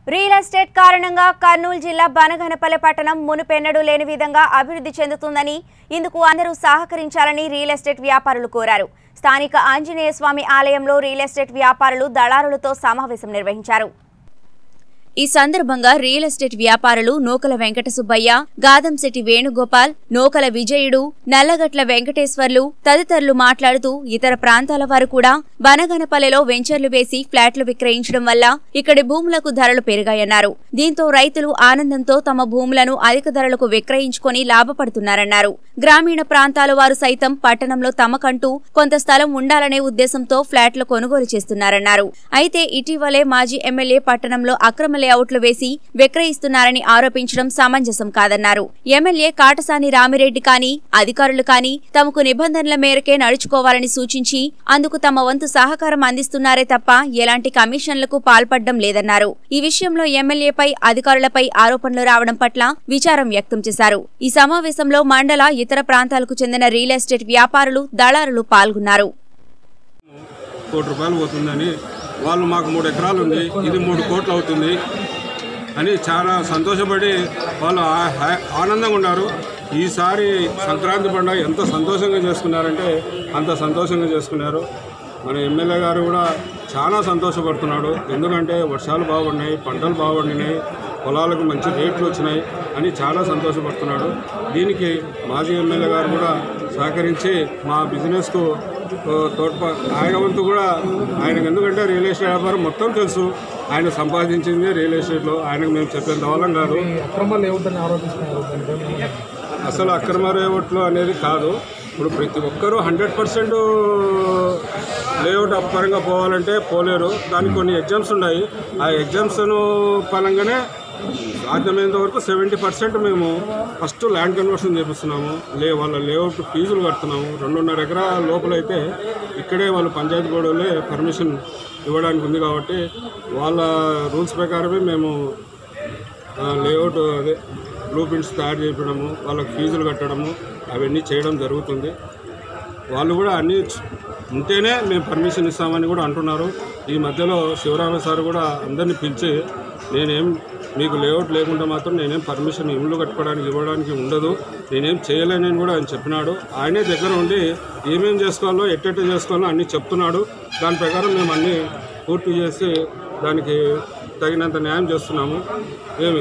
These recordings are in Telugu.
రియల్ ఎస్టేట్ కారణంగా కర్నూలు జిల్లా బనగనపల్లె పట్టణం మునుపెన్నడూ లేని విధంగా అభివృద్ధి చెందుతుందని ఇందుకు అందరూ సహకరించాలని రియల్ ఎస్టేట్ వ్యాపారులు కోరారు స్థానిక ఆంజనేయ స్వామి ఆలయంలో రియల్ ఎస్టేట్ వ్యాపారులు దళారులతో సమావేశం నిర్వహించారు ఈ సందర్భంగా రియల్ ఎస్టేట్ వ్యాపారులు నూకల వెంకట సుబ్బయ్య గాదంశెట్టి వేణుగోపాల్ నూకల విజయుడు నల్లగట్ల వెంకటేశ్వర్లు తదితరులు మాట్లాడుతూ ఇతర ప్రాంతాల వారు కూడా బనగనపల్లెలో వెంచర్లు వేసి ఫ్లాట్లు విక్రయించడం వల్ల ఇక్కడి భూములకు ధరలు పెరిగాయన్నారు దీంతో రైతులు ఆనందంతో తమ భూములను అధిక ధరలకు విక్రయించుకొని లాభపడుతున్నారన్నారు గ్రామీణ ప్రాంతాల వారు సైతం పట్టణంలో తమకంటూ కొంత స్థలం ఉండాలనే ఉద్దేశంతో ఫ్లాట్లు కొనుగోలు చేస్తున్నారన్నారు అయితే ఇటీవలే మాజీ ఎమ్మెల్యే పట్టణంలో అక్రమ లేఅవుట్లు వేసి విక్రయిస్తున్నారని ఆరోపించడం సమంజసం కాదన్నారు ఎమ్మెల్యే కాటసాని రామిరెడ్డి కానీ అధికారులు కానీ తమకు నిబంధనల మేరకే నడుచుకోవాలని సూచించి అందుకు తమ వంతు సహకారం అందిస్తున్నారే తప్ప ఎలాంటి కమిషన్లకు పాల్పడడం లేదన్నారు ఈ విషయంలో ఎమ్మెల్యేపై అధికారులపై ఆరోపణలు రావడం పట్ల విచారం వ్యక్తం చేశారు ఈ సమావేశంలో మండల ఇతర ప్రాంతాలకు చెందిన రియల్ ఎస్టేట్ వ్యాపారులు దళారులు పాల్గొన్నారు కోటి రూపాయలు పోతుందని వాళ్ళు మాకు మూడు ఎకరాలు ఉంది ఇది మూడు కోట్లు అవుతుంది అని చాలా సంతోషపడి వాళ్ళు ఆ- ఆ- ఆనందంగా ఉన్నారు ఈసారి సంక్రాంతి పండుగ ఎంత సంతోషంగా చేసుకున్నారంటే అంత సంతోషంగా చేసుకున్నారు మన ఎమ్మెల్యే గారు కూడా చాలా సంతోషపడుతున్నాడు ఎందుకంటే వర్షాలు బాగున్నాయి పంటలు బాగున్నాయి పొలాలకు మంచి రేట్లు వచ్చినాయి అని చాలా సంతోషపడుతున్నాడు దీనికి మాజీ ఎమ్మెల్యే గారు కూడా సహకరించి మా బిజినెస్కు ఓ, తోడ్ప ఆయన వంతు కూడా ఆయనకు ఎందుకంటే రియల్ ఎస్టేట్ వ్యాపారం మొత్తం తెలుసు ఆయన సంపాదించింది రియల్ ఎస్టేట్లో ఆయనకు మేము చెప్పేంత వాళ్ళం కాదు ఈ అక్రమాలు ఏవద్దని ఆరోపిస్తున్నారు దానిపై అసలు అక్రమ రేవట్లు అనేది కాదు ఇప్పుడు ప్రతి ఒక్కరూ హండ్రెడ్ పర్సెంట్ లేఅవుట్ పరంగా పోవాలంటే పోలేరు దానికి కొన్ని ఎగ్జామ్స్ ఉన్నాయి ఆ ఎగ్జామ్స్ను పరంగానే సాధ్యమైనంత వరకు సెవెంటీ పర్సెంట్ మేము ఫస్ట్ ల్యాండ్ కన్వర్షన్ చేపిస్తున్నాము లే వాళ్ళ లేఅవుట్ ఫీజులు కడుతున్నాము రెండున్నర ఎకరాల లోపలైతే ఇక్కడే వాళ్ళు పంచాయతీ గోడలే పర్మిషన్ ఇవ్వడానికి ఉంది కాబట్టి వాళ్ళ రూల్స్ ప్రకారమే మేము ఆ, లేఅవుట్ అదే బ్లూ ప్రింట్స్ తయారు చేయడము వాళ్ళకి ఫీజులు కట్టడము అవన్నీ చేయడం జరుగుతుంది వాళ్ళు కూడా అన్నీ చ- ఉంటేనే మేము పర్మిషన్ ఇస్తామని కూడా అంటున్నారు ఈ మధ్యలో శివరామ సార్ కూడా అందరినీ పిలిచి నేనేం మీకు లేఅవుట్ లేకుండా మాత్రం నేనేం పర్మిషన్ ఇల్లు కట్టుకోవడానికి ఇవ్వడానికి ఉండదు నేనేం చేయలేనని కూడా ఆయన చెప్పినాడు ఆయనే దగ్గర ఉండి ఏమేం చేసుకోవాలో ఎట్టెట్ట చేసుకోవాలో అన్నీ చెప్తున్నాడు దాని ప్రకారం మేము అన్నీ పూర్తి చేసి దానికి తగినంత న్యాయం చేస్తున్నాము ఏమి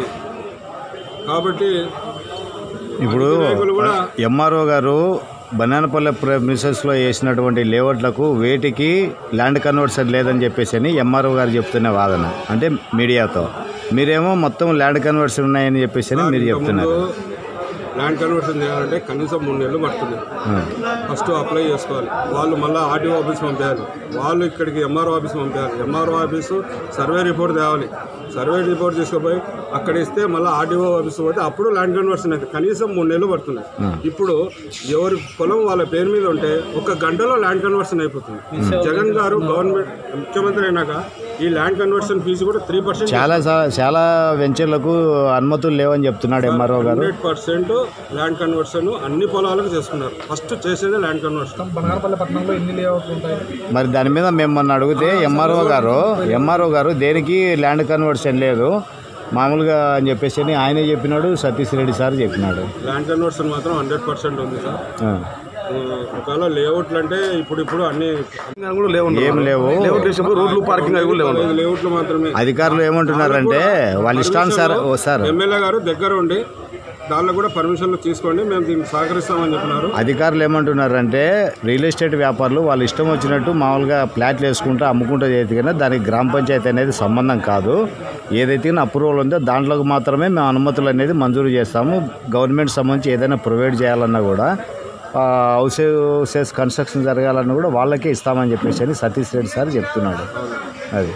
కాబట్టి ఇప్పుడు నాయకులు కూడా ఎంఆర్ఓ గారు బనానపల్లె ప్రెమిసెస్లో వేసినటువంటి లేఅవుట్లకు వేటికి ల్యాండ్ కన్వర్షన్ లేదని చెప్పేసి అని ఎంఆర్ఓ గారు చెప్తున్న వాదన అంటే మీడియాతో మీరేమో మొత్తం ల్యాండ్ కన్వర్షన్ ఉన్నాయని చెప్పేసి అని మీరు చెప్తున్నారు ల్యాండ్ కన్వర్షన్ చేయాలంటే కనీసం మూడు నెలలు పడుతుంది ఆ. ఫస్ట్ అప్లై చేసుకోవాలి వాళ్ళు మళ్ళీ ఆర్డీఓ ఆఫీస్ పంపించాలి వాళ్ళు ఇక్కడికి ఎంఆర్ఓ ఆఫీస్ పంపించాలి ఎంఆర్ఓ ఆఫీసు సర్వే రిపోర్ట్ తేవాలి సర్వే రిపోర్ట్ తీసుకుపోయి అక్కడ ఇస్తే మళ్ళీ ఆర్డీఓ ఆఫీస్ పోతే అప్పుడు ల్యాండ్ కన్వర్షన్ అయితే కనీసం మూడు నెలలు పడుతుంది ఇప్పుడు ఎవరి పొలం వాళ్ళ పేరు మీద ఉంటే ఒక గంటలో ల్యాండ్ కన్వర్షన్ అయిపోతుంది జగన్ గారు గవర్నమెంట్ ముఖ్యమంత్రి అయినాక ఈ ల్యాండ్ కన్వర్షన్ ఫీజు కూడా త్రీ పర్సెంట్ చాలా సా- చాలా వెంచర్లకు అనుమతులు లేవని చెప్తున్నాడు ఎంఆర్ఓ గారు హండ్రెడ్ పర్సెంట్ ల్యాండ్ కన్వర్షన్ అన్ని పొలాలకు చేసుకున్నారు ఫస్ట్ చేసేదే ల్యాండ్ కన్వర్షన్ బంగారపల్లి పట్టణంలో ఎన్ని లేఅవుట్లు ఉంటాయి మరి దాని మీద మేము మొన్న అడిగితే ఎంఆర్ఓ గారు ఎంఆర్ఓ గారు దేనికి ల్యాండ్ కన్వర్షన్ లేదు మామూలుగా అని చెప్పేసి అని ఆయనే చెప్పినాడు సతీష్ రెడ్డి సార్ చెప్పినాడు ల్యాండ్ కన్వర్షన్ మాత్రం హండ్రెడ్ పర్సెంట్ ఉంది సార్ ఆ. ఆ, ఒకవేళ లేఅవుట్లు అంటే ఇప్పుడు ఇప్పుడు అన్ని కూడా లేవు ఏం లేవు లేఅవుట్ వేసినప్పుడు రోడ్లు పార్కింగ్ అవి కూడా లేవు ఐదు లేఅవుట్లు మాత్రమే అధికారులు ఏమంటున్నారంటే వాళ్ళ ఇష్టాన్ని సార్ ఓ సార్ ఎమ్మెల్యే గారు దగ్గర ఉండి దానిలో కూడా పర్మిషన్లు తీసుకోండి మేము దీనికి సహకరిస్తామని చెప్పినారు అధికారులు ఏమంటున్నారంటే రియల్ ఎస్టేట్ వ్యాపారులు వాళ్ళు ఇష్టం వచ్చినట్టు మామూలుగా ప్లాట్లు వేసుకుంటూ అమ్ముకుంటూ చేతి కానీ దానికి గ్రామ పంచాయతీ అనేది సంబంధం కాదు ఏదైతే అప్రూవల్ ఉందో దాంట్లోకి మాత్రమే మేము అనుమతులు అనేది మంజూరు చేస్తాము గవర్నమెంట్ సంబంధించి ఏదైనా ప్రొవైడ్ చేయాలన్నా కూడా ఆ, హౌస్ హౌసెస్ కన్స్ట్రక్షన్ జరగాలన్నా కూడా వాళ్ళకే ఇస్తామని చెప్పేసి అని సతీష్ రెడ్డి సార్ చెప్తున్నాడు అది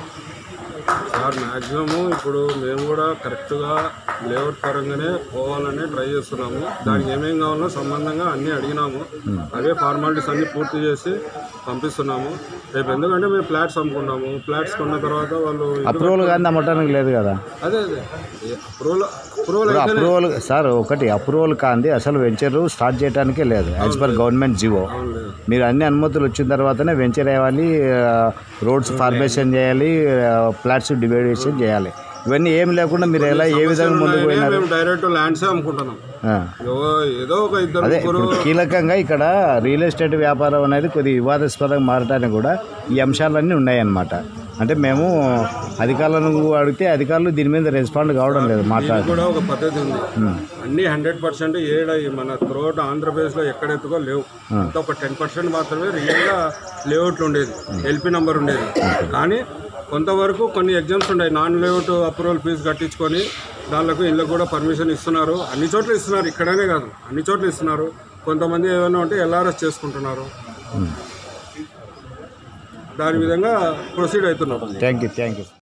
సార్ మ్యాక్సిమము ఇప్పుడు మేము కూడా కరెక్ట్గా లేఅవుట్ పరంగానే పోవాలని ట్రై చేస్తున్నాము దానికి ఏమేం కావాలో సంబంధంగా అన్నీ అడిగినాము అవే ఫార్మాలిటీస్ అన్నీ పూర్తి చేసి పంపిస్తున్నాము రేపు ఎందుకంటే మేము ఫ్లాట్స్ అమ్ముకున్నాము ఫ్లాట్స్ కొన్న తర్వాత వాళ్ళు ఇల్లు అప్రూవల్ కానీ అమ్మటానికి లేదు కదా అదే అదే అప్రూవల్ అప్రూవల్ ఇప్పుడు అయితే అప్రూవల్ సార్ ఒకటి అప్రూవల్ కాంది అసలు వెంచర్ స్టార్ట్ చేయడానికే లేదు యాజ్ పర్ గవర్నమెంట్ జివో మీరు అన్ని అనుమతులు వచ్చిన తర్వాతనే వెంచర్ వేయాలి రోడ్స్ ఫార్మేషన్ చేయాలి ఫ్లాట్స్ డివైడేషన్ చేయాలి ఇవన్నీ ఏమి లేకుండా మీరు ఎలా ఏ విధంగా ముందుకు ఉన్నాయనే పోయినారు మేము డైరెక్ట్ ల్యాండ్సే అమ్ముకుంటున్నాం ఆ. ఏదో- ఏదో ఒక ఇద్దరు అదే ముగ్గురు ఇప్పుడు కీలకంగా ఇక్కడ రియల్ ఎస్టేట్ వ్యాపారం అనేది కొద్ది వివాదాస్పదంగా మారడానికి కూడా ఈ అంశాలన్నీ ఉన్నాయన్నమాట అంటే మేము అధికారులను అడిగితే అధికారులు దీని మీద రెస్పాండ్ కావడం లేదు దీనికి మాట్లాడ కూడా ఒక పద్ధతి ఉంది అన్ని హండ్రెడ్ పర్సెంట్ ఏడ ఈ మన త్రోట్ ఆంధ్రప్రదేశ్లో ఎక్కడ ఎత్తుకో లేవు అంతా ఒక టెన్ పర్సెంట్ మాత్రమే రియల్గా లేఅవుట్లు ఉండేది ఎల్పి నెంబర్ ఉండేది కానీ కొంతవరకు కొన్ని ఎగ్జామ్స్ ఉన్నాయి నాన్ లేఅవుట్ అప్రూవల్ ఫీజు కట్టించుకొని దానిలకు ఇళ్ళకు కూడా పర్మిషన్ ఇస్తున్నారు అన్ని చోట్ల ఇస్తున్నారు ఇక్కడనే కాదు అన్ని చోట్ల ఇస్తున్నారు కొంతమంది ఏమైనా ఉంటే ఎల్ఆర్ఎస్ చేసుకుంటున్నారు దాని విధంగా ప్రొసీడ్ అవుతున్నారు థ్యాంక్ యూ థ్యాంక్ యూ